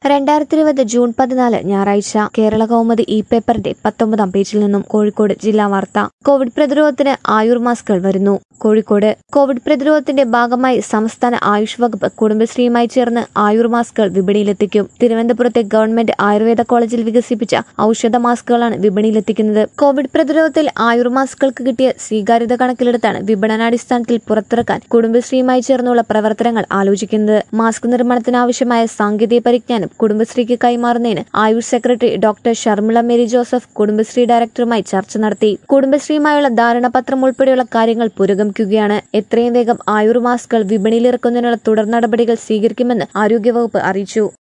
രണ്ടായിരത്തി ഇരുപത് ജൂൺ പതിനാല് ഞായറാഴ്ച കേരള കൗമുദി ഇ പേപ്പറിന്റെ പത്തൊമ്പതാം പേജിൽ നിന്നും കോഴിക്കോട് ജില്ലാ വാർത്ത കോവിഡ് പ്രതിരോധത്തിന് ആയുർ മാസ്കുകൾ വരുന്നു കോഴിക്കോട് കോവിഡ് പ്രതിരോധത്തിന്റെ ഭാഗമായി സംസ്ഥാന ആയുഷ് വകുപ്പ് കുടുംബശ്രീയുമായി ചേർന്ന് ആയുർ മാസ്കുകൾ വിപണിയിലെത്തിക്കും തിരുവനന്തപുരത്തെ ഗവൺമെന്റ് ആയുർവേദ കോളേജിൽ വികസിപ്പിച്ച ഔഷധ മാസ്കുകളാണ് വിപണിയിലെത്തിക്കുന്നത് കോവിഡ് പ്രതിരോധത്തിൽ ആയുർ മാസ്കുകൾക്ക് കിട്ടിയ സ്വീകാര്യത കണക്കിലെടുത്താണ് വിപണനാടിസ്ഥാനത്തിൽ പുറത്തിറക്കാൻ കുടുംബശ്രീയുമായി ചേർന്നുള്ള പ്രവർത്തനങ്ങൾ ആലോചിക്കുന്നത് മാസ്ക് നിർമ്മാണത്തിനാവശ്യമായ സാങ്കേതിക പരിജ്ഞാനം കുടുംബശ്രീക്ക് കൈമാറുന്നതിന് AYUSH secretary doctor Sharmila Mary Joseph Kudumbashree ഡയറക്ടറുമായി ചർച്ച നടത്തി കുടുംബശ്രീയുമായുള്ള ധാരണാപത്രം ഉൾപ്പെടെയുള്ള കാര്യങ്ങൾ പുരോഗമിക്കുകയാണ് എത്രയും വേഗം ആയുർ മാസ്കുകൾ വിപണിയിലിറക്കുന്നതിനുള്ള തുടർ നടപടികൾ സ്വീകരിക്കുമെന്ന് ആരോഗ്യവകുപ്പ് അറിയിച്ചു